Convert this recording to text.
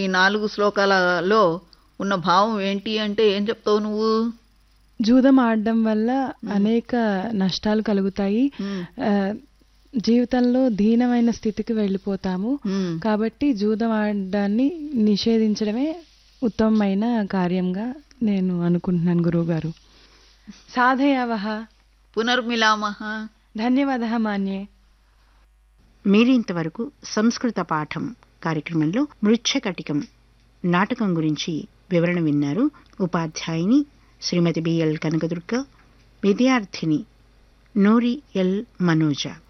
ఈ నాలుగు శ్లోకాలలో ఉన్న భావం ఏంటి అంటే ఏం చెప్తావు నువ్వు జూదం ఆడడం వల్ల అనేక నష్టాలు కలుగుతాయి ఉమ్, ఆ, జీవితంలో దీనమైన స్థితికి వెళ్ళిపోతాము ఉమ్, కాబట్టి జూదం ఆడడాన్ని నిషేధించడమే ఉత్తమమైన కార్యంగా నేను అనుకుంటున్నాను గురువుగారు సాధయావహ పునర్మిలామః ధన్యవాద మాన్యే మీరింతవరకు సంస్కృత పాఠం కార్యక్రమంలో మృచ్ఛకటికం నాటకం గురించి వివరణ విన్నారు ఉపాధ్యాయుని శ్రీమతి బిఎల్ కనకదుర్గ విద్యార్థిని నూరి ఎల్ మనోజ